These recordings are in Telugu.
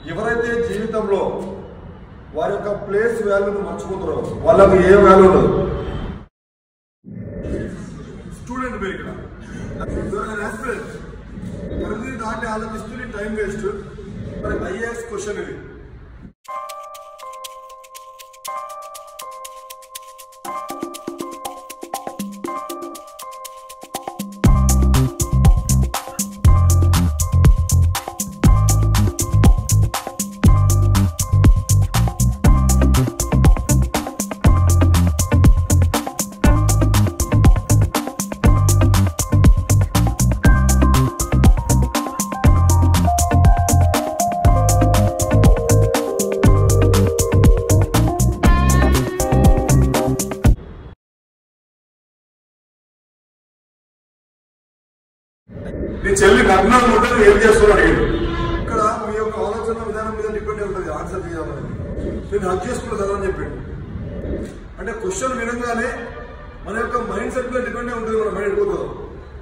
ఎవరైతే జీవితంలో వారి యొక్క ప్లేస్ వాల్యూను మర్చిపోతారో వాళ్ళకు ఏ వాల్యూ ఉండదు స్టూడెంట్ మీరు ఇక్కడ ఆస్పిరెంట్ పరిధి దాటి ఆలోచిస్తుంది టైం వేస్ట్ మరి ఐఏఎస్ క్వశ్చన్ ఇది నీ చెల్లి నగ్నం ఉంటే నువ్వు ఏం చేస్తున్నావు అడిగాడు ఇక్కడ మీ యొక్క ఆలోచన విధానం మీద డిపెండ్ ఉంటుంది ఆన్సర్ చేయాలని నేను హక్ చేసుకున్న కదా అని చెప్పాడు అంటే క్వశ్చన్ వినంగానే మన యొక్క మైండ్ సెట్ మీద డిపెండ్ ఉంటుంది మన మైండ్ వెళ్ళిపోతుంది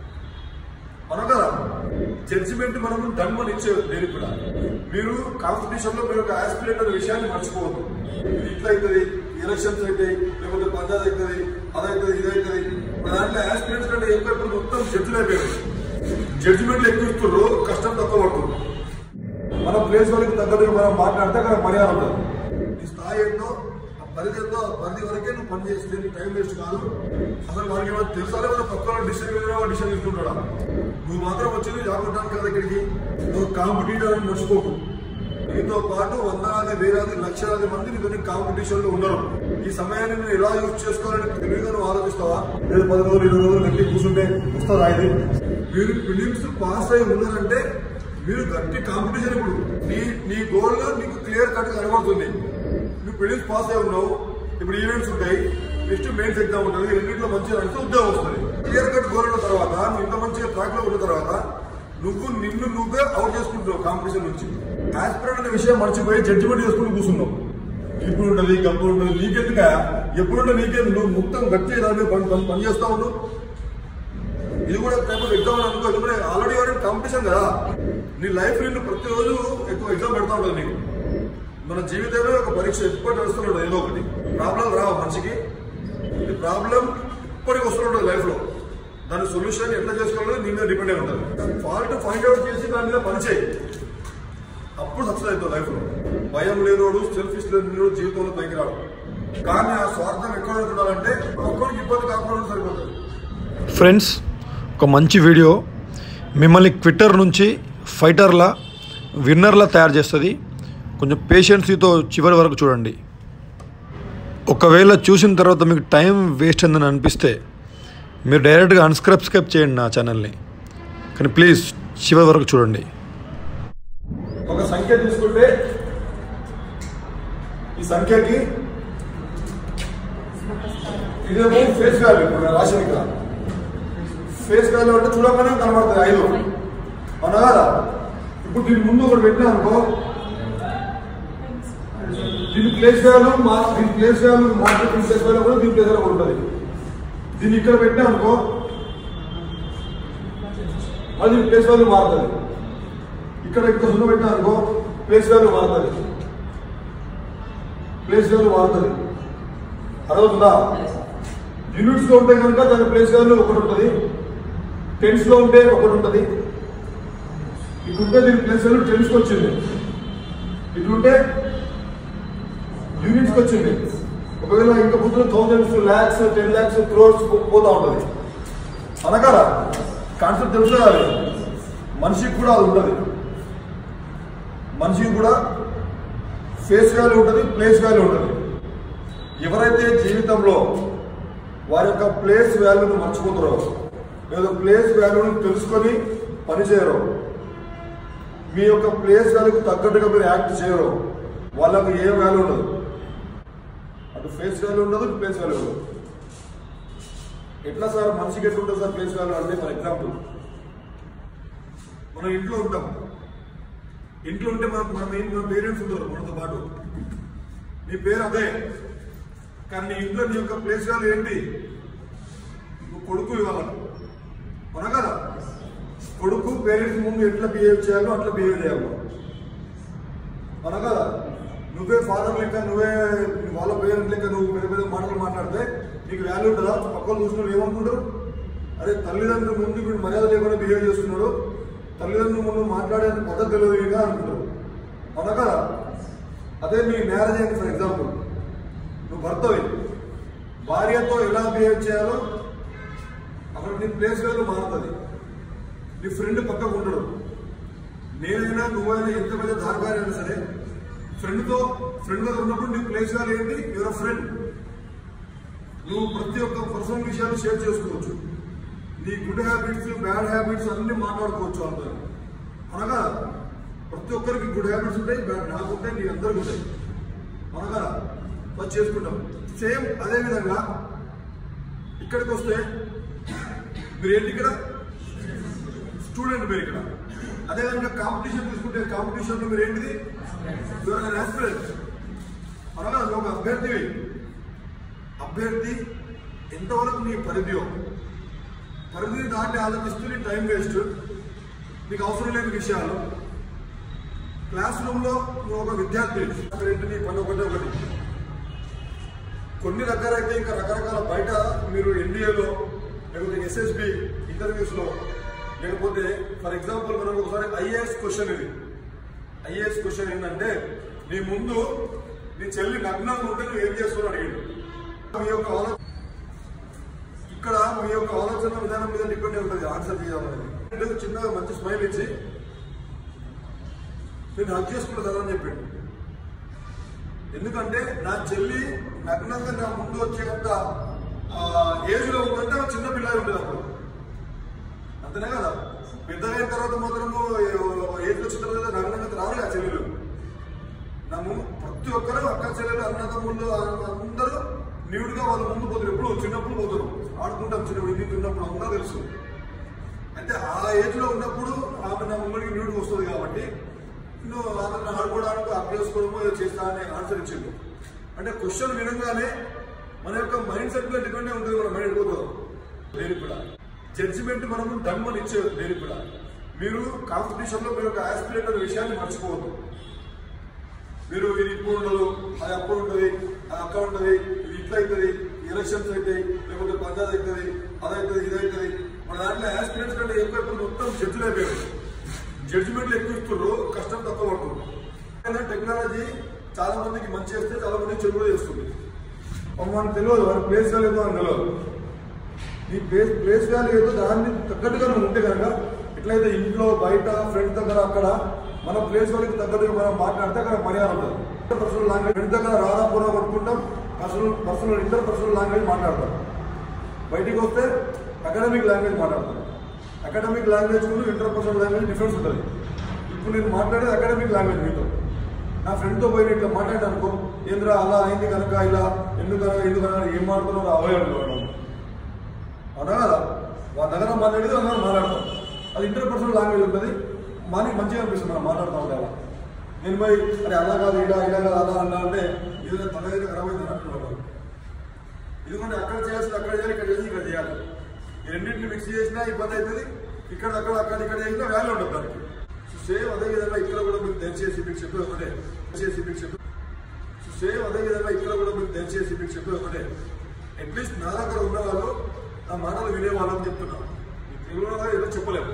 మనం కదా జడ్జిమెంట్ మనం ధర్మని ఇచ్చేది నేను కూడా మీరు కాంపిటీషన్ లో మీరు ఒక ఆస్పిరేట్ అనే విషయాన్ని మర్చిపోవద్దు ఇది ఇట్లా అవుతుంది ఎలక్షన్స్ అవుతాయి లేకపోతే పంచాయత్ అవుతుంది అదవుతుంది ఇదవుతుంది మన దాంట్లో ఆస్పిరెంట్స్ కంటే ఎక్కువ ఇప్పుడు మొత్తం జడ్జిలు అయిపోయారు జడ్జిమెంట్లు ఎక్కువ ఇస్తున్నారు కష్టం తక్కువ పడుతుంది మన ప్లేస్ వరకు తగ్గట్టుగా మనం మాట్లాడితే అక్కడ మర్యాద ఉంటుంది నీ స్థాయి ఏంటో ఆ పరిధి ఏంటో ఆ పరిధి వరకే నువ్వు పని చేస్తే నీ టైం వేస్ట్ కాదు అసలు వాడికి ఏమైనా తెలుసా లేదా పక్కన డిసిషన్ డిసిషన్ తీసుకుంటాడా నువ్వు మాత్రం వచ్చింది జాబ్ కొట్టడానికి కదా ఇక్కడికి నువ్వు కాంపిటీటర్ అని మర్చిపోకు నీతో పాటు వందలాది వేలాది లక్షలాది మంది నీతో కాంపిటీషన్ లో ఉన్నారు ఈ సమయాన్ని నేను ఎలా యూజ్ చేసుకోవాలని తెలివిగా నువ్వు ఆలోచిస్తావా లేదు పది రోజులు ఇరవై రోజులు గట్టి కూర్చుంటే వస్తుందా ఇది మీరు ఫిలిమ్స్ పాస్ అయి ఉన్నారంటే మీరు గట్టి కాంపిటీషన్ ఇప్పుడు నీ నీ గోల్ నీకు క్లియర్ కట్ కనబడుతుంది నువ్వు ఫిలిమ్స్ పాస్ అయి ఉన్నావు ఇప్పుడు ఈవెంట్స్ ఉంటాయి నెక్స్ట్ మెయిన్స్ ఎగ్జామ్ ఉంటుంది రెండింటిలో మంచిగా నడిస్తే ఉద్యోగం వస్తుంది క్లియర్ కట్ గోల్ ఉన్న తర్వాత నువ్వు ఇంత మంచిగా ట్రాక్ లో ఉన్న తర్వాత నువ్వు నిన్ను నువ్వే అవుట్ చేసుకుంటున్నావు కాంపిటీషన్ నుంచి ఆస్పిరెంట్ అనే విషయం మర్చిపోయి జడ్జిమెంట్ చేసుకుని కూర్చున్నావు ఇప్పుడు ఉంటుంది గప్పుడు ఉంటుంది నీకెందుక ఎప్పుడుంటే నీకెందుకు నువ్వు మొత్తం గట్టి దాని మీద పని పని- పని చేస్తా ఉండు ఇది కూడా పేపర్ ఎగ్జామ్ అని అనుకో ఎందుకంటే ఆల్రెడీ వాడి కాంపిటీషన్ కదా నీ లైఫ్ నిన్ను ప్రతిరోజు ఎక్కువ ఎగ్జామ్ పెడతా ఉంటుంది నీకు మన జీవితమే ఒక పరీక్ష ఎప్పుడు నడుస్తుంటుంది ఏదో ఒకటి ప్రాబ్లం రావు మనిషికి ఈ ప్రాబ్లం ఇప్పటికి వస్తుంటుంది లైఫ్ లో దాని సొల్యూషన్ ఎట్లా చేసుకోవాలో నీ మీద డిపెండ్ అయి ఉంటుంది ఫాల్ట్ ఫైండ్ అవుట్ చేసి దాని మీద పని చేయి అప్పుడు సక్సెస్ అవుతావు లైఫ్ లో భయం లేనోడు సెల్ఫిష్ లేనివాడు జీవితంలో పైకి రాడు కానీ ఆ స్వార్థం ఎక్కడ ఉండాలంటే ఒక్కరికి ఇబ్బంది కాకుండా సరిపోతుంది ఫ్రెండ్స్ ఒక మంచి వీడియో మిమ్మల్ని క్విట్టర్ నుంచి ఫైటర్లా విన్నర్లా తయారు చేస్తుంది కొంచెం పేషెన్సీతో చివరి వరకు చూడండి ఒకవేళ చూసిన తర్వాత మీకు టైం వేస్ట్ అయిందని అనిపిస్తే మీరు డైరెక్ట్గా అన్స్క్రైబ్ చేయండి నా ఛానల్ని కానీ ప్లీజ్ చివరి వరకు చూడండి ఒక సంఖ్య తీసుకుంటే ఈ సంఖ్యకి ఇదేమో ఫేస్ వాల్యూ ఇప్పుడు నేను రాసిన ఇక్కడ ఫేస్ వాల్యూ అంటే చూడగానే కనబడుతుంది ఐదు అవునా కదా ఇప్పుడు దీని ముందు ఒకటి పెట్టినా అనుకో దీని ప్లేస్ వాల్యూ మా దీని place value market place value కూడా దీని ప్లేస్ వాల్యూ ఉంటుంది దీన్ని ఇక్కడ పెట్టినా అనుకో అది దీని ప్లేస్ వాల్యూ మారుతుంది ఇక్కడ ఇక్కడ సున్నా పెట్టినా అనుకో ప్లేస్ వాల్యూ మారుతుంది ప్లేస్ వాల్యూ మారుతుంది అర్థమవుతుందా యూనిట్స్ లో ఉంటే కనుక దాని ప్లేస్ వాల్యూ ఒకటి ఉంటుంది టెన్స్ లో ఉంటే ఒకటి ఉంటుంది ఇటుంటే దీని ప్లేస్ వాల్యూ టెన్స్ వచ్చింది ఇటుంటే యూనిట్స్ కి వచ్చింది ఒకవేళ ఇంకా ముందు థౌజండ్స్ ల్యాక్స్ టెన్ ల్యాక్స్ క్రోర్స్ పోతా ఉంటుంది అనగారా కాన్సెప్ట్ తెలుసు కదా అది. మనిషికి కూడా అది ఉంటుంది మనిషికి కూడా ఫేస్ వాల్యూ ఉంటుంది ప్లేస్ వాల్యూ ఉంటుంది ఎవరైతే జీవితంలో వారి యొక్క ప్లేస్ వాల్యూను మర్చిపోతారో లేదా ప్లేస్ వాల్యూను తెలుసుకొని పనిచేయరు మీ యొక్క ప్లేస్ వాల్యూకి తగ్గట్టుగా మీరు యాక్ట్ చేయరు వాళ్ళకు ఏ వాల్యూ ఉండదు అటు ఫేస్ వాల్యూ ఉండదు ఇటు ప్లేస్ వాల్యూ ఉండదు ఎట్లా సార్ మనిషికి ఎట్లా ఉంటుంది సార్ ప్లేస్ వాల్యూ అంటే ఫర్ ఎగ్జాంపుల్ మనం ఇంట్లో ఉంటాం ఇంట్లో ఉంటే మనకు మనం ఏం మన పేరెంట్స్ ఉంటారు మనతో పాటు నీ పేరు అదే కానీ నీ ఇంట్లో నీ యొక్క ప్లేస్ వాల్యూ ఏంటి నువ్వు కొడుకు ఇవ్వాలి అవునా కదా కొడుకు పేరెంట్స్ ముందు ఎట్లా బిహేవ్ చేయాలో అట్లా బిహేవ్ చేయాలి అవునా కదా నువ్వే ఫాదర్ లెక్క నువ్వే వాళ్ళ పేరెంట్ లెక్క నువ్వు పెద్ద పెద్ద మాటలు మాట్లాడితే నీకు వాల్యూ ఉంటుందా పక్కన చూసిన ఏమనుకుంటారు అరే తల్లిదండ్రుల ముందు వీడు మర్యాద లేకుండా బిహేవ్ చేస్తున్నాడు తల్లిదండ్రుల ముందు మాట్లాడే పద్ధతి తెలియదు వీడిగా అనుకుంటారు అవునా కదా అదే మీ మ్యారేజ్ అయింది ఫర్ ఎగ్జాంపుల్ నువ్వు భర్తవి భార్యతో ఎలా బిహేవ్ చేయాలో అక్కడ నీ ప్లేస్ వేలు మారుతుంది నీ ఫ్రెండ్ పక్కకు ఉండడు నేనైనా నువ్వైనా ఎంత పెద్ద దారికారి అయినా సరే ఫ్రెండ్తో ఫ్రెండ్ దగ్గర ఉన్నప్పుడు నీ ప్లేస్ వేలు ఏంటి యువర్ ఫ్రెండ్ నువ్వు ప్రతి ఒక్క పర్సనల్ విషయాలు షేర్ చేసుకోవచ్చు నీ గుడ్ హ్యాబిట్స్ బ్యాడ్ హ్యాబిట్స్ అన్ని మాట్లాడుకోవచ్చు అందరూ అనగా ప్రతి ఒక్కరికి గుడ్ హ్యాబిట్స్ ఉంటాయి బ్యాడ్ నాకు ఉంటాయి నీ అందరికి ఉంటాయి అనగా అది చేసుకుంటాం సేమ్ అదే విధంగా ఇక్కడికి వస్తే మీరు ఏంటి ఇక్కడ స్టూడెంట్ మీరు ఇక్కడ అదే విధంగా కాంపిటీషన్ తీసుకుంటే కాంపిటీషన్ లో మీరు ఏంటిది ఆస్పిరెంట్ అనగా నువ్వు ఒక అభ్యర్థివి అభ్యర్థి ఎంతవరకు నీ పరిధియో పరిధిని దాటి ఆలోచిస్తూ నీ టైం వేస్ట్ నీకు అవసరం లేని విషయాలు క్లాస్ రూమ్ లో నువ్వు ఒక విద్యార్థి ఏంటి నీ పని ఒకటి ఒకటి కొన్ని దగ్గర అయితే ఇంకా రకరకాల బయట మీరు ఎన్డీఏలో లేకపోతే ఎస్ఎస్బి ఇంటర్వ్యూస్ లో లేకపోతే ఫర్ ఎగ్జాంపుల్ మనం ఒకసారి ఐఏఎస్ క్వశ్చన్ ఇది ఐఏఎస్ క్వశ్చన్ ఏంటంటే నీ ముందు నీ చెల్లి నగ్నంగా ఉంటే నువ్వు ఏం చేస్తున్నావు అడిగాడు మీ యొక్క ఆలో- ఇక్కడ మీ యొక్క ఆలోచన విధానం మీద డిపెండ్ అయి ఉంటుంది ఆన్సర్ చేయాలనేది చిన్నగా మంచి స్మైల్ ఇచ్చి నేను హక్ చేసుకుంటా అని చెప్పిండు ఎందుకంటే నా చెల్లి నగ్నంగా నా ముందు వచ్చేంత ఏజ్ లో ఉందంటే ఆమె చిన్న పిల్లలు ఉంటుంది అప్పుడు అంతేనే కదా పెద్దగా అయిన తర్వాత మాత్రము ఏజ్ వచ్చిన తర్వాత నగ్నంగా రారు ఆ చెల్లెలు నా ముందు ప్రతి ఒక్కరు అక్క చెల్లెలు అన్నదమ్ముళ్ళు అందరూ నీవుడిగా వాళ్ళ ముందు పోతారు ఎప్పుడు చిన్నప్పుడు పోతారు ఆడుకుంటాం చిన్నప్పుడు ఇది చిన్నప్పుడు అందరూ తెలుసు అంటే ఆ ఏజ్ లో ఉన్నప్పుడు ఆమె నా ముంగడికి నీవుడికి వస్తుంది కాబట్టి నువ్వు ఆమెను ఆడుకోవడానికి అప్ చేసుకోవడమో ఏదో చేస్తా అని ఆన్సర్ ఇచ్చిండు అంటే క్వశ్చన్ వినగానే మన యొక్క మైండ్ సెట్ లో డిపెండ్ ఉంటుంది మన మైండ్ వెళ్ళిపోతాం దేనికి కూడా జడ్జిమెంట్ మనము డన్ అని ఇచ్చేది దేనికి కూడా మీరు కాంపిటీషన్ లో మీరు ఒక ఆస్పిరేట్ అనే విషయాన్ని మర్చిపోవద్దు మీరు ఇది ఇప్పుడు ఉండదు అది అప్పుడు ఉంటుంది అది అక్కడ ఉంటుంది ఇది ఇట్లా అవుతుంది ఎలక్షన్స్ అవుతాయి లేకపోతే పంచాయత్ అవుతుంది అదవుతుంది ఇది అవుతుంది మన దాంట్లో ఆస్పిరెంట్స్ కంటే ఎక్కువ ఇప్పుడు మొత్తం జడ్జిలు అయిపోయారు జడ్జిమెంట్లు ఎక్కువ ఇస్తున్నారు కష్టం తక్కువ పడుతుంది టెక్నాలజీ చాలా మందికి మంచి చేస్తే చాలా మందికి చెడు కూడా చేస్తుంది పాపం మనకు తెలియదు వాడి ప్లేస్ వాల్యూ అని తెలియదు నీ ప్లేస్ ప్లేస్ వాల్యూ ఏదో దాన్ని తగ్గట్టుగా నువ్వు ఉంటే కనుక ఎట్లయితే ఇంట్లో బయట ఫ్రెండ్ దగ్గర అక్కడ మన ప్లేస్ వాళ్ళకి తగ్గట్టుగా మనం మాట్లాడితే అక్కడ మర్యాద ఉంటుంది పర్సనల్ లాంగ్వేజ్ ఫ్రెండ్ దగ్గర రారా పోరా కొట్టుకుంటాం personal personal inter personal language మాట్లాడతాం బయటికి వస్తే అకాడమిక్ లాంగ్వేజ్ మాట్లాడతాం అకాడమిక్ లాంగ్వేజ్ కూడా ఇంటర్ పర్సనల్ లాంగ్వేజ్ డిఫరెన్స్ ఉంటుంది ఇప్పుడు నేను మాట్లాడేది అకాడమిక్ లాంగ్వేజ్ మీతో నా ఫ్రెండ్తో పోయి ఇట్లా మాట్లాడాను అనుకో ఏంద్రా అలా అయింది కనుక ఇలా ఎందుకనో ఎందుకనో ఏం మాట్లాడుతున్నారో అవయవాడు అవునా కదా వాళ్ళ దగ్గర మాట్లాడేది అందరం మాట్లాడతాం అది ఇంటర్ పర్సనల్ లాంగ్వేజ్ ఉంటుంది మనకి మంచిగా అనిపిస్తుంది మనం మాట్లాడుతూ ఉంటే అలా నేను పోయి అరే అలా కాదు ఇలా ఇలా కాదు అలా అన్నా అంటే ఇది తల దగ్గర ఖరాబ్ అవుతుంది అంటున్నాను ఎందుకంటే అక్కడ చేయాల్సింది అక్కడ చేయాలి ఇక్కడ చేసి ఇక్కడ చేయాలి ఈ రెండింటిని మిక్స్ చేసినా ఇబ్బంది అవుతుంది ఇక్కడ అక్కడ అక్కడ ఇక్కడ చేసినా వాల్యూ ఉంటుంది దానికి సో సేమ్ అదే విధంగా ఇక్కడ కూడా మీకు దయచేసి మీకు చెప్పేది ఒకటే దయచేసి మీకు చెప్పి సో సేమ్ అదే విధంగా ఇక్కడ కూడా మీకు దయచేసి మీకు చెప్పేది ఒకటే అట్లీస్ట్ నా దగ్గర ఉన్న వాళ్ళు నా మాటలు వినేవాళ్ళు అని చెప్తున్నా మీకు తెలుగులో ఏదో చెప్పలేము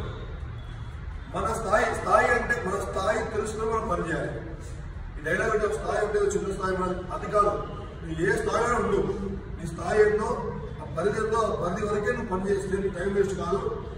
మన స్థాయి స్థాయి అంటే మన స్థాయి తెలుసుకుని మనం పనిచేయాలి ఈ డైలాగ్ అంటే ఒక స్థాయి అంటే ఏదో చిన్న స్థాయి మన అది కాదు నువ్వు ఏ స్థాయిలో ఉండు నీ స్థాయి ఏంటో ఆ పరిధి ఎంతో ఆ పరిధి వరకే నువ్వు పని చేస్తే నీ టైం వేస్ట్ కాదు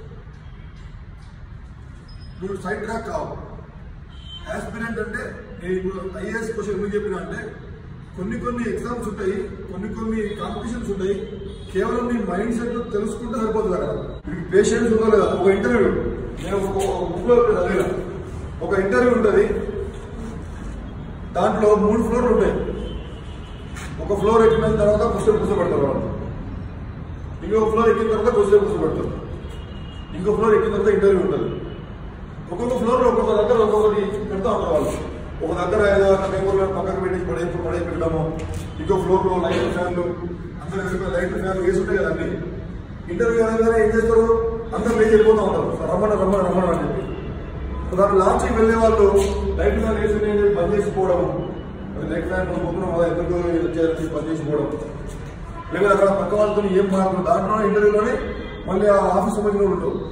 నువ్వు సైడ్ ట్రాక్ కావు యాస్పిరెంట్ అంటే నేను ఇప్పుడు ఐఏఎస్ క్వశ్చన్ ఎందుకు చెప్పినా అంటే కొన్ని కొన్ని ఎగ్జామ్స్ ఉంటాయి కొన్ని కొన్ని కాంపిటీషన్స్ ఉంటాయి కేవలం నీ మైండ్ సెట్ తెలుసుకుంటే సరిపోతుంది అక్కడ మీకు పేషెన్స్ ఉందో లేదా ఒక ఇంటర్వ్యూ నేను ఒక బుక్ లో చదివిన ఒక ఇంటర్వ్యూ ఉంటుంది దాంట్లో మూడు ఫ్లోర్లు ఉంటాయి ఒక ఫ్లోర్ ఎక్కిన తర్వాత క్వశ్చన్ కూర్చోబెడతారు వాళ్ళు ఇంకో ఫ్లోర్ ఎక్కిన తర్వాత క్వశ్చన్ కూర్చోబెడతారు ఇంకో ఫ్లోర్ ఎక్కిన తర్వాత ఇంటర్వ్యూ ఉంటుంది ఒక్కొక్క ఫ్లోర్ లో ఒక్కొక్క దగ్గర ఒక్కొక్కటి పెడతా ఉంటారు వాళ్ళు ఒక దగ్గర ఏదో ఒక పేపర్ పక్కకు పెట్టి పడే పడే పెట్టడము ఇంకో ఫ్లోర్ లో లైట్ ఫ్యాన్లు అందరూ కలిపి లైట్ ఫ్యాన్లు వేసి ఉంటాయి కదండి ఇంటర్వ్యూ అనగానే ఏం చేస్తారు అందరూ లేచి వెళ్ళిపోతూ ఉంటారు రమ్మని రమ్మని రమ్మని అని చెప్పి దాని లాంచ్కి వెళ్ళే వాళ్ళు లైట్ మ్యాన్ వేసి నేను బంద్ చేసిపోవడం మరి లైట్ మ్యాన్ పొద్దున వాళ్ళ ఎందుకు వచ్చారని బంద్ చేసిపోవడం లేదా అక్కడ పక్క వాళ్ళతో ఏం మాట్లాడు దాంట్లో ఇంటర్వ్యూలోనే మళ్ళీ ఆ ఆఫీస్ సంబంధించిన వాళ్ళు ఉంటారు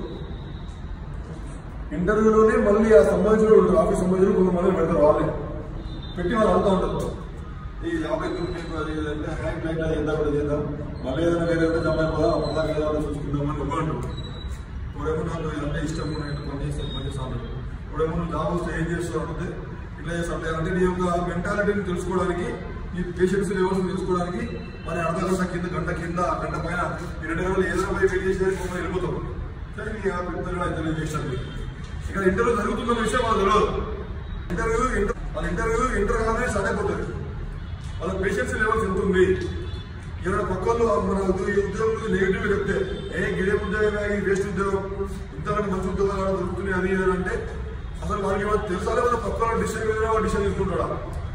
ఇంటర్వ్యూలోనే మళ్ళీ ఆ సంబంధించిన వాళ్ళు ఉంటారు ఆఫీస్ సంబంధించిన కొంతమంది పెడతారు వాళ్ళే పెట్టి వాళ్ళు అంతా ఉంటారు ఈ యాభై తొమ్మిది మీకు అది అంటే హ్యాంగ్ లైట్ అది చేద్దాం కూడా చేద్దాం మళ్ళీ ఏదైనా వేరే ఏదైనా జమ అయిపోదా అప్పటిదాకా ఏదో చూసుకుందాం అని ఒక అంటారు ఇప్పుడేమో నాకు అంటే ఇష్టం నేను పని చేస్తాను పని చేస్తాను ఇప్పుడేమో నువ్వు జాబ్ వస్తే ఏం చేస్తావు అంటే ఇట్లా చేస్తాను అంటే నీ యొక్క మెంటాలిటీని తెలుసుకోవడానికి నీ పేషెంట్స్ లెవెల్స్ తెలుసుకోవడానికి మరి అర్ధ గంట కింద గంట కింద గంట పైన ఈ రెండు గంటలు ఏదో పోయి వెయిట్ చేసేది మమ్మల్ని వెళ్ళిపోతాం సరే నీ ఆ పెద్దలు ఇంటర్వ్యూ చేశాను ఇక్కడ ఇంటర్వ్యూ జరుగుతున్న విషయం మనకు తెలియదు ఇంటర్వ్యూ ఇంటర్ వాళ్ళ ఇంటర్వ్యూ ఇంటర్ కాగానే స్టార్ట్ అయిపోతుంది వాళ్ళ పేషెన్స్ లెవెల్స్ ఎంత ఉంది ఇక్కడ పక్క వాళ్ళు మన ఉద్యోగులు నెగిటివ్ చెప్తే ఏ గిడే ఉద్యోగం ఈ వేస్ట్ ఉద్యోగం ఇంతకంటే మంచి ఉద్యోగాలు దొరుకుతున్నాయి అది ఇది అని అంటే అసలు వారికి ఏమైనా తెలుసా లేదా పక్క వాళ్ళు డిసిషన్ మీద వాడు డిసిషన్ తీసుకుంటాడా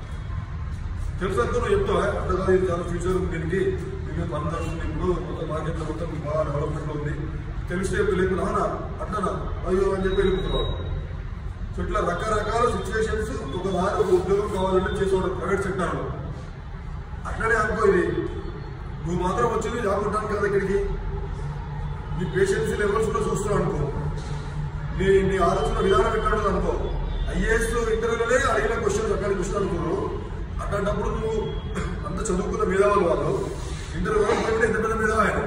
తెలుసా అంటే నువ్వు చెప్తావా అంటే కాదు ఇది చాలా ఫ్యూచర్ ఉంది దీనికి దీనికి పని జరుగుతుంది ఇప్పుడు మొత్తం మార్కెట్లో మొత్తం బాగా డెవలప్మెంట్ ఉంది తెలిస్తే లేకుండా "అవునా? అట్లనా అయ్యో అని చెప్పి వెళ్ళిపోతున్నాడు సో ఇట్లా రకరకాల సిచ్యువేషన్స్ ఒక దారి ఒక ఉద్యోగం కావాలంటే చేసేవాడు ప్రైవేట్ సెక్టార్లో అట్లనే అనుకో ఇది నువ్వు మాత్రం వచ్చింది జాబ్ కొట్టడానికి కదా ఇక్కడికి నీ పేషెన్సీ లెవెల్స్ కూడా చూస్తున్నావు అనుకో నీ నీ ఆలోచన విధానం ఎక్కడ ఉంటుంది అనుకో ఐఏఎస్ ఇంటర్వ్యూలోనే అడిగిన క్వశ్చన్ అక్కడ క్వశ్చన్ అనుకున్నారు అట్లాంటప్పుడు నువ్వు అంత చదువుకున్న మేధావులు వాళ్ళు ఇంటర్వ్యూ ఎంత పెద్ద మేధావు ఆయన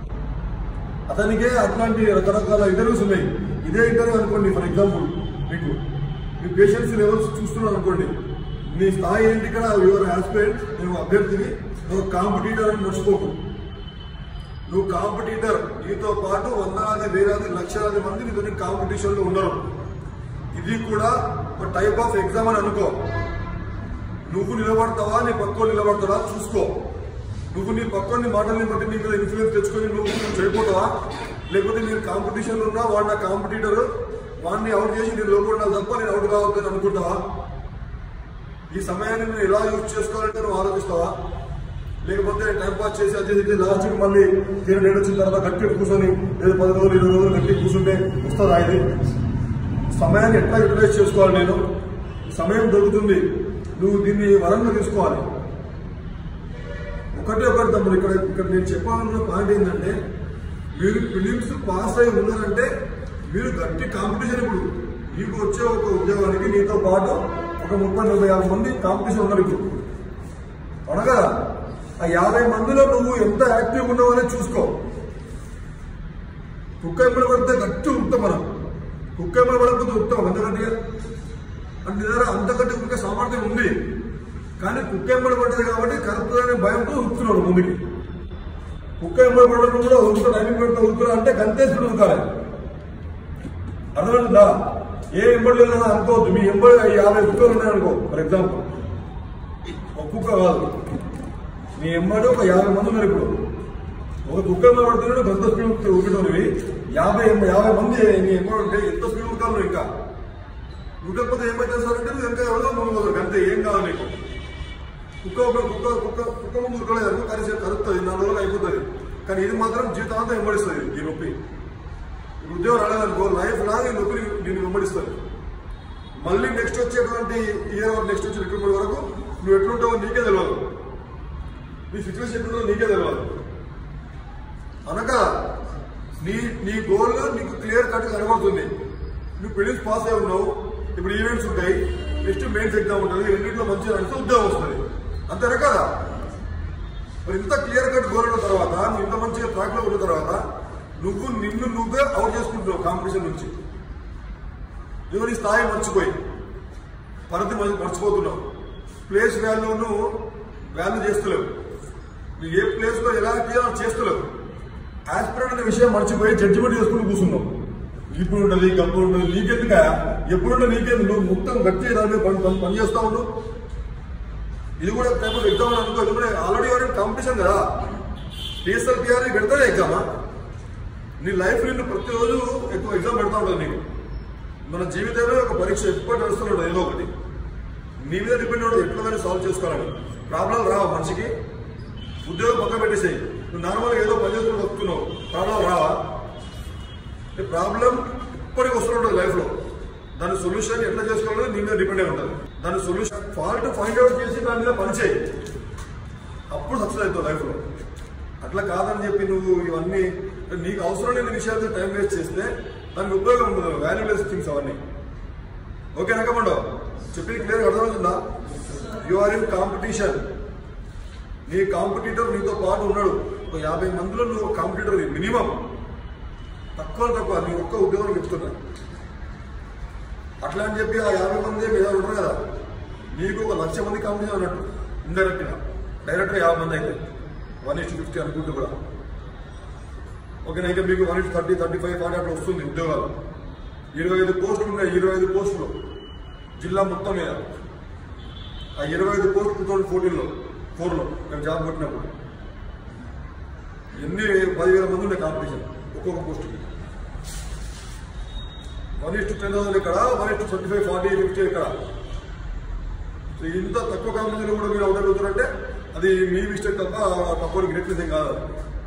అతనికే అట్లాంటి రకరకాల ఇంటర్వ్యూస్ ఉన్నాయి ఇదే ఇంటర్వ్యూ అనుకోండి ఫర్ ఎగ్జాంపుల్ మీకు మీ పేషెన్స్ లెవెల్స్ చూస్తున్నాను అనుకోండి నీ స్థాయి ఏంటి ఇక్కడ యువర్ ఆస్పిరెంట్ నువ్వు అభ్యర్థిని నువ్వు కాంపిటీటర్ అని మర్చిపోకు నువ్వు కాంపిటీటర్ నీతో పాటు వందలాది వేలాది లక్షలాది మంది నీతో కాంపిటీషన్ లో ఉన్నారు ఇది కూడా ఒక టైప్ ఆఫ్ ఎగ్జామ్ అని అనుకో నువ్వు నిలబడతావా నీ పక్కోడు నిలబడతావా చూసుకో నువ్వు నీ పక్కోని మాటల్ని బట్టి నీ మీద ఇన్ఫ్లుయెన్స్ తెచ్చుకొని నువ్వు చెడిపోతావా లేకపోతే నేను కాంపిటీషన్ ఉన్నా వాడు నా కాంపిటీటర్ వాడిని అవుట్ చేసి నేను లోపడాలి తప్ప నేను అవుట్ కావద్దని అనుకుంటావా ఈ సమయాన్ని నేను ఎలా యూజ్ చేసుకోవాలంటే నువ్వు ఆలోచిస్తావా లేకపోతే టైం పాస్ చేసి అది చేసి లాస్ట్కి మళ్ళీ తీరు డేట్ వచ్చిన తర్వాత గట్టి కూర్చొని లేదా పది రోజులు ఇరవై రోజులు గట్టి కూర్చుంటే వస్తుందా ఇది సమయాన్ని ఎట్లా యూటిలైజ్ చేసుకోవాలి నేను సమయం దొరుకుతుంది నువ్వు దీన్ని వరంగా తీసుకోవాలి ఒకటే ఒకటి తమ్ముడు ఇక్కడ ఇక్కడ నేను చెప్పాలన్న పాయింట్ ఏంటంటే మీరు ఫిలిమ్స్ పాస్ అయి ఉన్నారంటే మీరు గట్టి కాంపిటీషన్ ఇప్పుడు నీకు వచ్చే ఒక ఉద్యోగానికి నీతో పాటు ఒక ముప్పై నలభై యాభై మంది కాంపిటీషన్ ఉన్నారు ఇప్పుడు అవునా కదా ఆ యాభై మందిలో నువ్వు ఎంత యాక్టివ్ ఉన్నావు అనేది చూసుకో కుక్క ఎంబడి పడితే గట్టి ఉరుకుతాం మనం కుక్క ఎంబడి పడకపోతే ఉరుకుతాం ఎంత గట్టిగా అంటే నీ దగ్గర అంత గట్టి ఉరికే సామర్థ్యం ఉంది కానీ కుక్క ఎంబడి పడ్డది కాబట్టి కరెక్ట్ అనే భయంతో ఉరుకుతున్నాడు ముందుకి కుక్క ఎంబడి పడడం కూడా ఉరుకుతా టైమింగ్ పెడితే ఉరుకురా అంటే గంతేసుకుని ఉరకాలి అర్థమవుతుందా ఏ ఎంబడి లేదు అనుకోవద్దు మీ ఎంబడి యాభై కుక్కలు ఉన్నాయనుకో ఫర్ ఎగ్జాంపుల్ ఒక కుక్క కాదు నీ ఎంబడి ఒక యాభై మంది ఉన్నారు ఇప్పుడు ఒక కుక్క ఎంబడి పడుతున్నాడు గంత స్పీడ్ ఉరికటోనివి యాభై ఎంబ- యాభై మంది నీ ఎంబడి ఉంటే ఎంత స్పీడ్ ఉరకాలి ఇంకా ఉరకకపోతే ఏమైతే సార్ అంటే నువ్వు ఇంకా ఎవరో నువ్వు అంతే ఏం కావాలి నీకు కుక్క ఒక కుక్క కుక్క కుక్క ముందు ఉరకలేదు అనుకో కలిసి కలుపుతుంది నాలుగు రోజులు అయిపోతుంది కానీ ఇది మాత్రం జీవితాంతం వెంబడిస్తుంది ఈ నొప్పి ఈ ఉద్యోగం రాలేదనుకో లైఫ్ లాంగ్ ఈ నొప్పి నేను వెంబడిస్తుంది మళ్ళీ నెక్స్ట్ వచ్చేటువంటి ఇయర్ నెక్స్ట్ వచ్చే రిక్రూట్మెంట్ వరకు నువ్వు ఎట్లుంటావో నీకే తెలియదు నీ సిచ్యువేషన్ ఎట్లుంటుందో నీకే తెలియదు అనగా నీ నీ గోల్ నీకు క్లియర్ కట్ కనబడుతుంది నువ్వు ప్రిలిమ్స్ పాస్ అయి ఉన్నావు ఇప్పుడు ఈవెంట్స్ ఉంటాయి నెక్స్ట్ మెయిన్స్ ఎగ్జామ్ ఉంటుంది ఈ రెండింటిలో మంచిగా నడిస్తే ఉద్యోగం వస్తుంది అంతేనా కదా మరి ఇంత క్లియర్ కట్ గోల్ ఉన్న తర్వాత నువ్వు ఇంత మంచిగా ట్రాక్ లో ఉన్న తర్వాత నువ్వు నిన్ను నువ్వే అవుట్ చేసుకుంటున్నావు కాంపిటీషన్ నుంచి నువ్వు నీ స్థాయి మర్చిపోయి పరిధి మర్చి- మర్చిపోతున్నావు ప్లేస్ వాల్యూను వాల్యూ చేస్తలేవు నువ్వు ఏ ప్లేస్ లో ఎలా చేయాలో చేస్తలేవు ఆస్పిరెంట్ అనే విషయం మర్చిపోయి జడ్జిమెంట్ చేసుకుని కూర్చున్నావు ఇప్పుడు ఉంటుంది గప్పుడు ఉంటుంది నీకెందుక ఎప్పుడుంటే నీకెందుకు నువ్వు మొత్తం గట్టి దాని మీద పని పని- పని చేస్తా ఉండు ఇది కూడా టైప్ ఆఫ్ ఎగ్జామ్ అనుకో ఇది కూడా ఆల్రెడీ ఎవరైనా కాంపిటీషన్ కదా టీఎస్ఎల్ పిఆర్ పెడతానే ఎగ్జామా నీ లైఫ్ నిన్ను ప్రతిరోజు ఎక్కువ ఎగ్జామ్ పెడతా ఉంటుంది నీకు మన జీవితమే ఒక పరీక్ష ఎప్పుడు నడుస్తున్నాడు ఏదో ఒకటి నీ మీద డిపెండ్ అవ్వడం ఎట్లా సాల్వ్ చేసుకోవాలని ప్రాబ్లం రావా మనిషికి ఉద్యోగం పక్క పెట్టేసేయి నువ్వు నార్మల్గా ఏదో పని చేసుకుని వస్తున్నావు ప్రాబ్లం రావా ప్రాబ్లం ఇప్పటికి వస్తుంటుంది లైఫ్లో దాని సొల్యూషన్ ఎట్లా చేసుకోవాలో నీ మీద డిపెండ్ అయి ఉంటుంది దాని సొల్యూషన్ ఫాల్ట్ ఫైండ్ అవుట్ చేసి దాని మీద పని చేయి అప్పుడు సక్సెస్ అవుతావు లైఫ్లో అట్లా కాదని చెప్పి నువ్వు ఇవన్నీ నీకు అవసరం లేని విషయాలతో టైం వేస్ట్ చేస్తే దానికి ఉపయోగం ఉండదు వాల్యూలెస్ థింగ్స్ అవన్నీ ఓకే నక్కమండో చెప్పి క్లియర్ అర్థమవుతుందా యు ఆర్ ఇన్ కాంపిటీషన్ నీ కాంపిటీటర్ నీతో పాటు ఉన్నాడు ఒక యాభై మందిలో నువ్వు కాంపిటీటర్ మినిమం తక్కువ తక్కువ నీ ఒక్క ఉద్యోగం చెప్తున్నా అట్లా అని చెప్పి ఆ యాభై మంది మీద ఉంటారు కదా నీకు ఒక లక్ష మంది కాంపిటీషన్ అన్నట్టు ఇండైరెక్ట్ గా డైరెక్ట్ గా యాభై మంది అయితే వన్ ఇస్ ఫిఫ్టీ అనుకుంటూ కూడా ఓకేనా ఇంకా మీకు one is thirty thirty five forty అట్లా వస్తుంది ఉద్యోగాలు ఇరవై ఐదు పోస్టులు ఉన్నాయి ఇరవై ఐదు పోస్టులు జిల్లా మొత్తం మీద ఆ ఇరవై ఐదు పోస్ట్ టూ థౌసండ్ ఫోర్టీన్లో ఫోర్లో మేము జాబ్ కొట్టినప్పుడు ఎన్ని పదివేల మంది ఉండే కాంపిటీషన్ ఒక్కొక్క పోస్టుకి వన్ ఇస్ టెన్ థౌసండ్ ఇక్కడ one is twenty five forty fifty ఇక్కడ సో ఇంత తక్కువ కాంపిటీషన్ కూడా మీరు అవుతారు అవుతారంటే అది మీ మిస్టేక్ తప్ప తక్కువ గ్రేట్నెస్ ఏం కాదు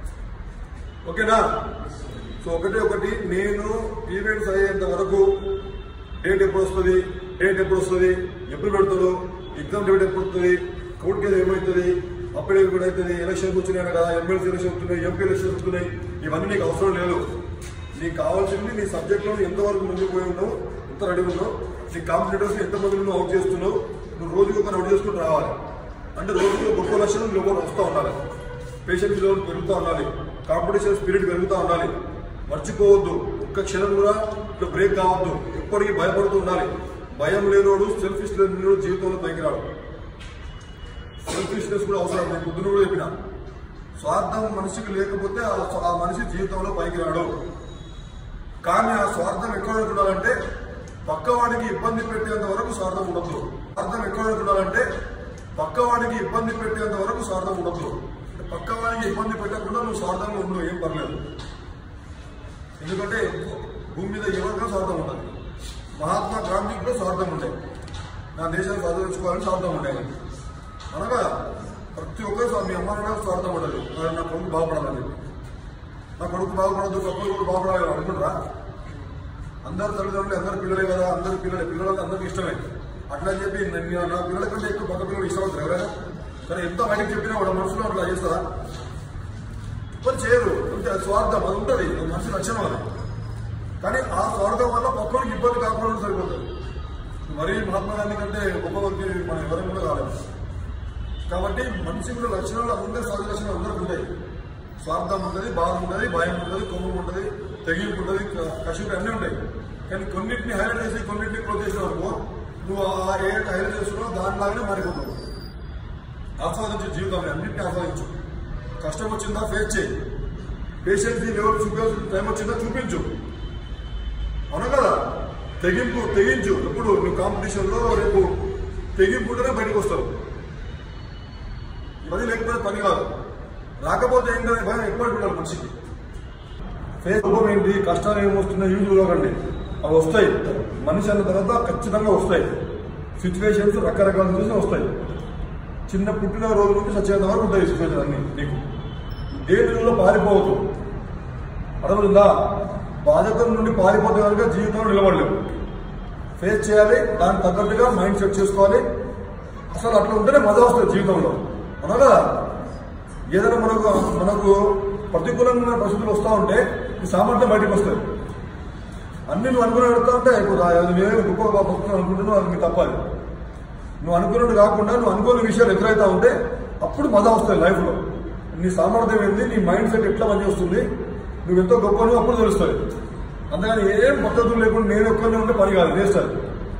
ఓకేనా సో ఒకటి ఒకటి నేను ఈవెంట్స్ అయ్యేంత వరకు డేట్ ఎప్పుడు వస్తుంది డేట్ ఎప్పుడు వస్తుంది ఎప్పుడు పెడతారు ఎగ్జామ్ డేట్ ఎప్పుడు వస్తుంది కోర్టు కేసు ఏమవుతుంది అప్పుడు ఎప్పుడు అవుతుంది ఎలక్షన్స్ వచ్చినాయి కదా ఎమ్మెల్సీ ఎలక్షన్ వస్తున్నాయి ఎంపీ ఎలక్షన్స్ వస్తున్నాయి ఇవన్నీ నీకు అవసరం లేదు నీకు కావాల్సింది నీ సబ్జెక్ట్లో ఎంతవరకు ముందుకు పోయి ఉన్నావు ఎంత రెడీ ఉన్నావు నీ కాంపిటేటర్స్ ఎంతమంది నువ్వు అవుట్ చేస్తున్నావు నువ్వు రోజుకి ఒక అవుట్ చేసుకుని రావాలి అంటే రోజుకి గొప్ప లక్షణం లోపల వస్తూ ఉండాలి పేషెన్స్ లెవెల్ పెరుగుతూ ఉండాలి కాంపిటీషన్ స్పిరిట్ పెరుగుతూ ఉండాలి మర్చిపోవద్దు ఒక్క క్షణం కూడా ఇట్లా బ్రేక్ కావద్దు ఎప్పటికీ భయపడుతూ ఉండాలి భయం లేనోడు సెల్ఫిష్ లేనివాడు జీవితంలో పైకి రాడు సెల్ఫిష్నెస్ కూడా అవసరం నేను పొద్దున కూడా చెప్పిన స్వార్థం మనిషికి లేకపోతే ఆ స్వ- ఆ మనిషి జీవితంలో పైకి రాడు కానీ ఆ స్వార్థం ఎక్కడ ఉండాలంటే పక్కవాడికి ఇబ్బంది పెట్టేంత వరకు స్వార్థం ఉండదు స్వార్థం ఎక్కడ ఉండాలంటే పక్కవాడికి ఇబ్బంది పెట్టేంత వరకు స్వార్థం ఉండదు పక్కవాడికి ఇబ్బంది పెట్టకుండా నువ్వు స్వార్థంగా ఉండు ఏం పర్లేదు ఎందుకంటే భూమి మీద ఎవరికైనా స్వార్థం ఉంటుంది మహాత్మా గాంధీకి కూడా స్వార్థం ఉండే నా దేశాన్ని చదివించుకోవాలని స్వార్థం ఉండే ఆయనకి. అనగా ప్రతి ఒక్కరు స్వా- మీ అమ్మ నాన్న స్వార్థం ఉండదు నా- నా కొడుకు బాగుపడాలని చెప్పి. నా కొడుకు బాగుపడదు గొప్ప కొడుకు బాగుపడాలి అనుకుంటారా అందరు తల్లిదండ్రులు అందరు పిల్లలే కదా అందరు పిల్లలే పిల్లలకి అందరికి ఇష్టమే అట్లా అని చెప్పి నేను నా పిల్లల కంటే ఎక్కువ పక్క పిల్లలు ఇష్టపడతారు ఎవరైనా కానీ ఎంత బయటకు చెప్పినా వాడు మనసులో అట్లా చేస్తారా మరి చేయరు అంటే అది స్వార్థం అది ఉంటుంది అది మనిషి లక్షణం అది కానీ ఆ స్వార్థం వల్ల పక్కనకి ఇబ్బంది కాకుండా సరిపోతుంది మరీ మహాత్మా గాంధీ కంటే గొప్ప వ్యక్తి మనం ఎవరైనా కూడా కాలేదు కాబట్టి మనిషి కూడా లక్షణాలు అందరి సహజ లక్షణాలు అందరికి ఉంటాయి స్వార్థం ఉంటుంది బాధ ఉంటుంది భయం ఉంటుంది కోపం ఉంటుంది తెగింపు ఉంటుంది కషిపు అన్నీ ఉంటాయి కానీ కొన్నింటిని హైలైట్ చేసి కొన్నింటిని క్లోజ్ చేసే వరకు నువ్వు ఆ ఏ హైలైట్ చేస్తున్నావు దానిలాగానే మారిపోతావు ఆస్వాదించు జీవితం అన్నింటినీ ఆస్వాదించు కష్టం వచ్చిందా ఫేస్ చేయి పేషెన్స్ లెవెల్ చూపించాల్సిన టైం వచ్చిందా చూపించు అవునా కదా తెగింపు తెగించు ఇప్పుడు నువ్వు కాంపిటీషన్లో రేపు తెగింపు ఉంటేనే బయటకు వస్తావు ఇవన్నీ లేకపోతే పని కాదు రాకపోతే ఏంటనే భయం ఎప్పటికి ఉండాలి మనిషికి ఫేస్ రూపం ఏంటి కష్టాలు ఏమొస్తున్నాయి యూజ్ చూడకండి అవి వస్తాయి మనిషి అన్న తర్వాత ఖచ్చితంగా వస్తాయి సిచ్యువేషన్స్ రకరకాల చూసి వస్తాయి చిన్న పుట్టిన రోజు నుంచి చచ్చేంత వరకు ఉంటాయి సిచ్యువేషన్ అన్ని నీకు దేనిలో పారిపోవద్దు అర్థమవుతుందా బాధ్యతల నుండి పారిపోతే కనుక జీవితంలో నిలబడలేవు ఫేస్ చేయాలి దానికి తగ్గట్టుగా మైండ్ సెట్ చేసుకోవాలి అసలు అట్లా ఉంటేనే మజా వస్తుంది జీవితంలో అవునా కదా ఏదైనా మనకు మనకు ప్రతికూలమైన పరిస్థితులు వస్తూ ఉంటే ఈ సామర్థ్యం బయటకు వస్తుంది అన్ని నువ్వు అనుకుని పెడతా ఉంటే ఇప్పుడు ఆ- అది నేనే గొప్ప బతుకుతున్నాను అనుకుంటున్నావు అది మీకు తప్పది నువ్వు అనుకున్నట్టు కాకుండా నువ్వు అనుకోని విషయాలు ఎదురైతా ఉంటే అప్పుడు మజా వస్తుంది లైఫ్లో నీ సామర్థ్యం ఏంది నీ మైండ్ సెట్ ఎట్లా పనిచేస్తుంది నువ్వు ఎంతో గొప్ప నువ్వు అప్పుడు తెలుస్తుంది అంతేగాని ఏం పద్ధతులు లేకుండా నేను ఒక్కనే ఉంటే పని కాదు వేస్ట్ అది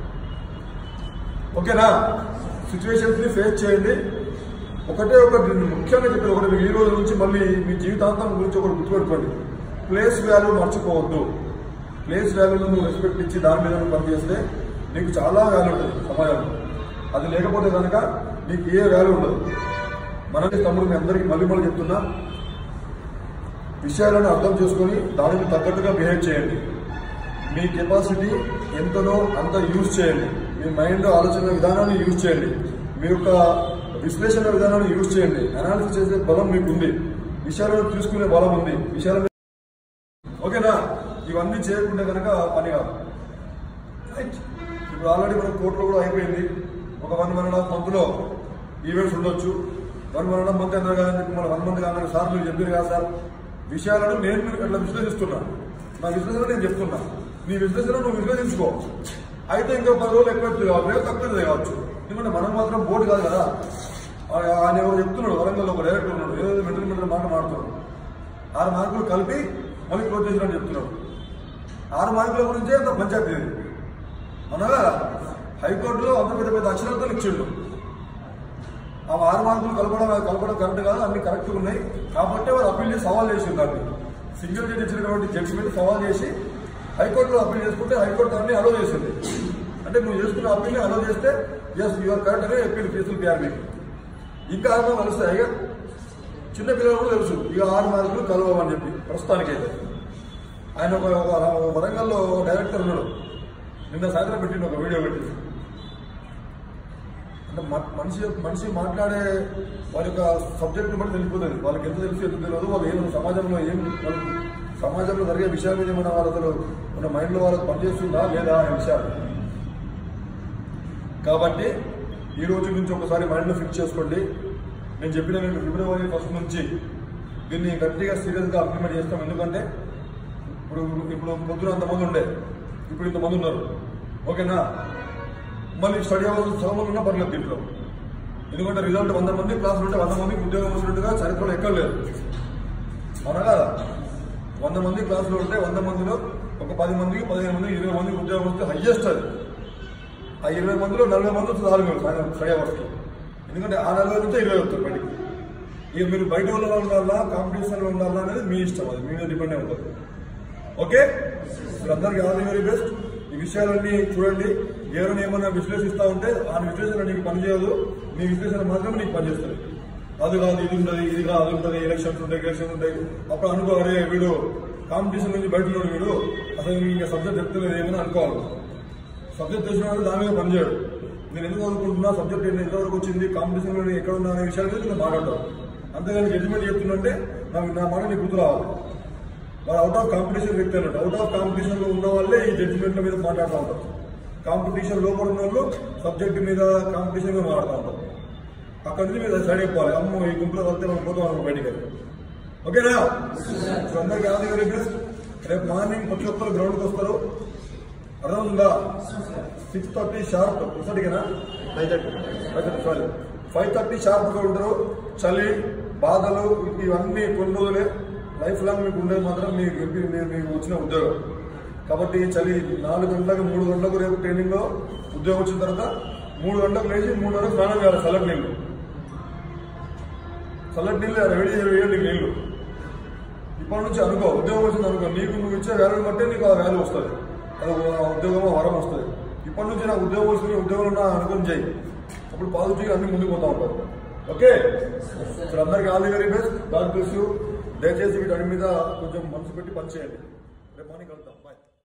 ఓకేనా సిచ్యువేషన్స్ ని ఫేస్ చేయండి ఒకటే ఒకటి నేను ముఖ్యంగా చెప్పేది ఒకటి మీకు ఈ రోజు నుంచి మళ్ళీ మీ జీవితాంతం గురించి ఒకటి గుర్తుపెట్టుకోండి ప్లేస్ వాల్యూ మర్చిపోవద్దు ప్లేస్ వాల్యూను నువ్వు రెస్పెక్ట్ ఇచ్చి దాని మీద నువ్వు పనిచేస్తే నీకు చాలా వాల్యూ ఉంటుంది సమాజంలో అది లేకపోతే కనుక నీకు ఏ వాల్యూ ఉండదు మన తమ్ముడు మీ అందరికీ మళ్ళీ మళ్ళీ చెప్తున్నా విషయాలను అర్థం చేసుకొని దానికి తగ్గట్టుగా బిహేవ్ చేయండి మీ కెపాసిటీ ఎంతనో అంత యూజ్ చేయండి మీ మైండ్ ఆలోచన విధానాన్ని యూజ్ చేయండి మీ యొక్క విశ్లేషణ విధానాన్ని యూజ్ చేయండి అనాలిసిస్ చేసే బలం మీకు ఉంది విషయాలను తీసుకునే బలం ఉంది విషయాలను ఓకేనా ఇవన్నీ చేయకుండా కనుక పని కాదు రైట్ ఇప్పుడు ఆల్రెడీ మన కోర్టులో కూడా అయిపోయింది ఒక వన్ వన్ అండ్ హాఫ్ మంత్లో ఈవెంట్స్ ఉండొచ్చు one one and half month అన్నారు కదా అని చెప్పి మన వన్ మంత్ కాగానే సార్ మీరు చెప్పారు కదా సార్ విషయాలను నేను మీకు అట్లా విశ్లేషిస్తున్నా నా విశ్లేషణ నేను చెప్తున్నా నీ విశ్లేషణ నువ్వు విశ్లేషించుకో అయితే ఇంకా పది రోజులు ఎక్కువ కావచ్చు తక్కువ కావచ్చు ఎందుకంటే మనం మాత్రం బోర్డు కాదు కదా ఆ- ఆయన ఎవరు చెప్తున్నాడు వరంగల్ ఒక డైరెక్టర్ ఉన్నాడు ఏదో మెంటల్ మెంటల్ మాట మాడుతున్నాడు ఆరు మార్కులు కలిపి మళ్ళీ క్లోజ్ చేసినట్టు చెప్తున్నాడు ఆరు మార్కుల గురించే ఇంత పంచాయతీ ఇది అనగా హైకోర్టులో అంత పెద్ద పెద్ద అక్షరాలతో ఇచ్చిండు ఆ ఆరు మార్కులు కలపడం కలపడం కరెక్ట్ కాదు అన్ని కరెక్ట్గా ఉన్నాయి కాబట్టి వారు అప్పీల్ చేసి సవాల్ చేసింది దాన్ని సింగిల్ జడ్జి ఇచ్చినటువంటి జడ్జిమెంట్ సవాల్ చేసి హైకోర్టులో అప్పీల్ చేసుకుంటే హైకోర్టు దాన్ని అలో చేసింది అంటే నువ్వు చేసుకున్న అప్పీల్ని అలో చేస్తే ఎస్ యువర్ కరెక్ట్ అనే అప్పీల్ కేసులు పిఆర్బీ ఇంకా ఆరు కలుస్తాయి ఇక చిన్న పిల్లలు కూడా తెలుసు ఇక ఆరు మార్కులు కలవమని చెప్పి ప్రస్తుతానికైతే ఆయన ఒక ఒక వరంగల్లో ఒక డైరెక్టర్ ఉన్నాడు నిన్న సాయంత్రం పెట్టిండు ఒక వీడియో పెట్టి అంటే మ- మనిషి మనిషి మాట్లాడే వారి యొక్క సబ్జెక్ట్ బట్టి తెలిసిపోతుంది వాళ్ళకి ఎంత తెలుసు ఎంత తెలియదు వాళ్ళు ఏం సమాజంలో ఏం వాళ్ళు సమాజంలో జరిగే విషయాల మీద మన వాళ్ళ అసలు మన మైండ్లో వాళ్ళకి పనిచేస్తుందా లేదా అనే విషయాలు కాబట్టి ఈ రోజు నుంచి ఒకసారి మైండ్లో ఫిక్స్ చేసుకోండి నేను చెప్పిన మీకు ఫిబ్రవరి ఫస్ట్ నుంచి దీన్ని గట్టిగా సీరియస్గా ఇంప్లిమెంట్ చేస్తాం ఎందుకంటే ఇప్పుడు ఇప్పుడు పొద్దున అంతమంది ఉండే ఇప్పుడు ఇంతమంది ఉన్నారు ఓకేనా మళ్ళీ స్టడీ అవ్వాల్సిన సగం ఉన్నా పర్లేదు దీంట్లో ఎందుకంటే రిజల్ట్ వంద మంది క్లాసులు ఉంటే వంద మందికి ఉద్యోగం వచ్చినట్టుగా చరిత్రలో ఎక్కడ లేదు అవునా కదా వంద మంది క్లాసులు ఉంటే వంద మందిలో ఒక పది మందికి పదిహేను మందికి ఇరవై మందికి ఉద్యోగం వస్తే హయ్యెస్ట్ అది ఆ ఇరవై మందిలో నలభై మంది వస్తే చాలు మీరు ఫైనల్ స్టడీ అవర్స్కి ఎందుకంటే ఆ నలభై నుంచి ఇరవై వస్తారు బయటికి ఇక మీరు బయట వాళ్ళలో ఉండాలా కాంపిటీషన్లో ఉండాలా అనేది మీ ఇష్టం అది మీ మీద డిపెండ్ అయి ఉంటుంది ఓకే ఇప్పుడు అందరికి ఆల్ ది వెరీ బెస్ట్ ఈ విషయాలన్నీ చూడండి ఎవరైనా ఏమైనా విశ్లేషిస్తా ఉంటే ఆ విశ్లేషణ నీకు పనిచేయదు నీ విశ్లేషణ మాత్రమే నీకు పనిచేస్తుంది అది కాదు ఇది ఉంటుంది ఇది కాదు అది ఉంటుంది ఎలక్షన్స్ ఉంటాయి ఎలక్షన్స్ ఉంటాయి అప్పుడు అనుకో అరే వీడు కాంపిటీషన్ నుంచి బయట ఉన్నాడు వీడు అసలు ఇంకా సబ్జెక్ట్ చెప్తలేదు ఏమైనా అనుకోవాలి సబ్జెక్ట్ తెలిసిన వాడు దాని మీద పనిచేయడు నేను ఎందుకు చదువుకుంటున్నా సబ్జెక్ట్ ఏంటి ఎంతవరకు వచ్చింది కాంపిటీషన్ లో ఎక్కడ ఉన్నా అనే విషయాల మీద నేను మాట్లాడతాను అంతేగాని జడ్జిమెంట్ చెప్తుందంటే నాకు నా మాట నీకు గుర్తు రావాలి వాడు అవుట్ ఆఫ్ కాంపిటీషన్ వ్యక్తి అన్నట్టు అవుట్ ఆఫ్ కాంపిటీషన్ లో ఉన్న వాళ్ళే ఈ జడ్జిమెంట్ల మీద మాట్లాడుతూ ఉంటారు కాంపిటీషన్ లోపల ఉన్న వాళ్ళు సబ్జెక్ట్ మీద కాంపిటీషన్ మీద మాట్లాడుతూ ఉంటారు అక్కడ నుంచి మీరు సైడ్ అయిపోవాలి అమ్మో ఈ గుంపులో వస్తే మనం పోతాం అనుకో బయటికి వెళ్ళి. ఓకేనా సో అందరికి ఆల్ ది వెరీ బెస్ట్ రేపు మార్నింగ్ ప్రతి ఒక్కరు గ్రౌండ్కి వస్తారు అర్థమవుతుందా సిక్స్ థర్టీ షార్ప్ ఇసటికేనా five thirty sorry five thirty షార్ప్గా ఉంటారు చలి బాధలు ఇవన్నీ కొన్ని రోజులే లైఫ్ లాంగ్ మీకు ఉండేది మాత్రం మీకు ఎంపీ మీరు మీకు వచ్చిన ఉద్యోగం కాబట్టి చలి నాలుగు గంటలకు మూడు గంటలకు రేపు ట్రైనింగ్లో ఉద్యోగం వచ్చిన తర్వాత మూడు గంటలకు లేచి మూడు గంటలకు స్నానం చేయాలి చల్లటి నీళ్ళు చల్లటి నీళ్ళు రెడీ చేయాలి నీళ్ళు ఇప్పటి నుంచి అనుకో ఉద్యోగం వచ్చింది అనుకో నీకు నువ్వు ఇచ్చే వాల్యూని బట్టే నీకు ఆ వాల్యూ వస్తుంది అది ఆ ఉద్యోగం ఆ వరం వస్తుంది ఇప్పటి నుంచి నాకు ఉద్యోగం వస్తుంది ఉద్యోగంలో నా అనుకుని చేయి అప్పుడు పాజిటివ్గా అన్ని ముందుకు పోతా ఉంటారు ఓకే ఇప్పుడు అందరికీ all the very best God bless you దయచేసి వీటి మీద కొంచెం మనసు పెట్టి పనిచేయండి